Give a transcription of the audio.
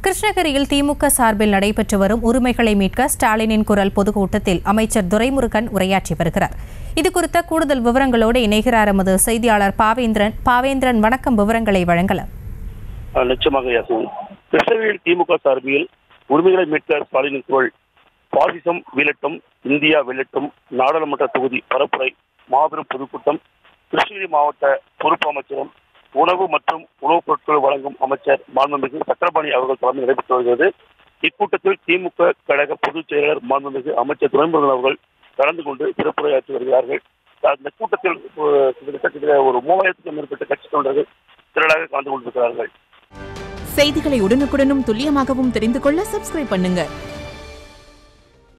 கிருஷ்ணகிரியில் திமுக சார்பில் நடைபெற்று வரும் உரிமைகளை மீட்க ஸ்டாலினின் குரல் பொதுக்கூட்டத்தில் அமைச்சர் துரைமுருகன் உரையாற்றி வருகிறார் இது குறித்த கூடுதல் விவரங்களோடு இணைகிறார் எமது செய்தியாளர் பாவேந்திரன் பாவேந்திரன் வணக்கம் விவரங்களை வழங்கலாம் அஹ் நிச்சயமாக யாசின் கிருஷ்ணகிரியில் திமுக சார்பில் உரிமைகளை மீட்க ஸ்டாலினின் குரல் பாசிசம் வீழட்டும் இந்தியா வெல்லட்டும் நாடாளுமன்ற தொகுதி பரப்புரை மாபெரும் பொதுக்கூட்டம் கிருஷ்ணகிரி மாவட்ட பொறுப்பு அமைச்சரும் உணவு மற்றும் உணவுப் பொருட்கள் வழங்கும் அமைச்சர் மாண்புமிகு சக்கரபாணி அவர்கள் தலைமையில் நடைபெற்று வருகிறது இக்கூட்டத்தில் திமுக கழக பொதுச் செயலாளர் மாண்புமிகு அமைச்சர் துரைமுருகன் அவர்கள் கலந்து கொண்டு சிறப்புரையாற்றி வருகிறார்கள் அந்த கூட்டத்தில் அஹ், கிட்டத்தட்ட கிட்டத்தட்ட ஒரு மூவாயிரத்துக்கும் மேற்பட்ட கட்சி தொண்டர்கள் திரளாக கலந்து கொண்டிருக்கிறார்கள் செய்திகளை உடனுக்குடனும் துல்லியமாகவும் தெரிந்து கொள்ள சப்ஸ்கிரைப் பண்ணுங்க